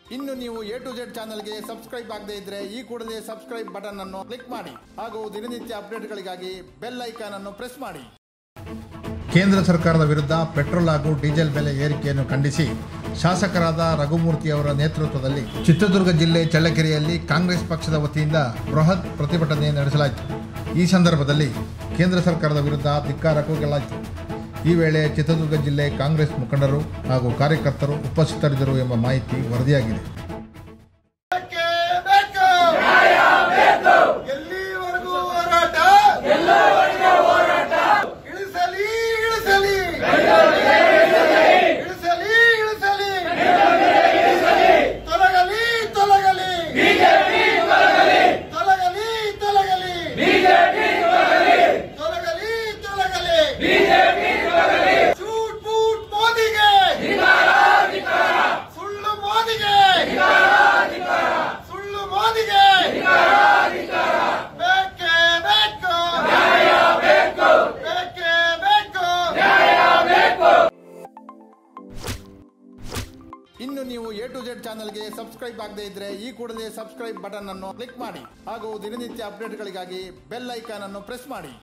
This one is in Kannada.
ಇನ್ನು ನೀವು ಎ ಟು ಜೆಡ್ ಚಾನಲ್ಗೆ ಸಬ್ಸ್ಕ್ರೈಬ್ ಆಗದೇ ಇದ್ರೆ ಈ ಕೂಡಲೇ ಸಬ್ಸ್ಕ್ರೈಬ್ ಬಟನ್ ಅನ್ನು ಕ್ಲಿಕ್ ಮಾಡಿ ಹಾಗೂ ದಿನನಿತ್ಯ ಅಪ್ಡೇಟ್ಗಳಿಗಾಗಿ ಬೆಲ್ ಐಕಾನ್ ಅನ್ನು ಪ್ರೆಸ್ ಮಾಡಿ ಕೇಂದ್ರ ಸರ್ಕಾರದ ವಿರುದ್ಧ ಪೆಟ್ರೋಲ್ ಹಾಗೂ ಡೀಸೆಲ್ ಬೆಲೆ ಏರಿಕೆಯನ್ನು ಖಂಡಿಸಿ ಶಾಸಕರಾದ ರಘುಮೂರ್ತಿ ಅವರ ನೇತೃತ್ವದಲ್ಲಿ ಚಿತ್ರದುರ್ಗ ಜಿಲ್ಲೆ ಚಳ್ಳಕೆರೆಯಲ್ಲಿ ಕಾಂಗ್ರೆಸ್ ಪಕ್ಷದ ವತಿಯಿಂದ ಬೃಹತ್ ಪ್ರತಿಭಟನೆ ನಡೆಸಲಾಯಿತು ಈ ಸಂದರ್ಭದಲ್ಲಿ ಕೇಂದ್ರ ಸರ್ಕಾರದ ವಿರುದ್ಧ ಧಿಕ್ಕಾರ ಕೂಗಲಾಯಿತು ಈ ವೇಳೆ ಚಿತ್ರದುರ್ಗ ಜಿಲ್ಲೆ ಕಾಂಗ್ರೆಸ್ ಮುಖಂಡರು ಹಾಗೂ ಕಾರ್ಯಕರ್ತರು ಉಪಸ್ಥಿತರಿದ್ದರು ಎಂಬ ಮಾಹಿತಿ ವರದಿಯಾಗಿದೆ ಬೇಕೇ ಬೇಕು ಎಲ್ಲಿವರೆಗೂ ಹೋರಾಟ ಇಳಿಸಲಿ ಇಳಿಸಲಿ ಇಳಿಸಲಿ ಇಳಿಸಲಿ ತೊಲಗಲಿ ತೊಲಗಲಿ ತೊಲಗಲಿ ತೊಲಗಲಿ ತೊಲಗಲಿ ತೊಲಗಲಿ ಚೂಟ್ ಬೂಟ್ ಮೋದಿಗೆ ಸುಳ್ಳು ಮೋದಿಗೆ ಸುಳ್ಳು ಮೋದಿಗೆ ಬೇಕೇ ಬೇಕು ಬೇಕೇ ಬೇಕು ಇನ್ನು ನೀವು ಎ ಟು ಜೆಡ್ ಚಾನಲ್ಗೆ ಸಬ್ಸ್ಕ್ರೈಬ್ ಆಗದೇ ಇದ್ರೆ ಈ ಕೂಡಲೇ ಸಬ್ಸ್ಕ್ರೈಬ್ ಬಟನ್ ಅನ್ನು ಕ್ಲಿಕ್ ಮಾಡಿ ಹಾಗೂ ದಿನನಿತ್ಯ ಅಪ್ಡೇಟ್ಗಳಿಗಾಗಿ ಬೆಲ್ ಐಕಾನ್ ಅನ್ನು ಪ್ರೆಸ್ ಮಾಡಿ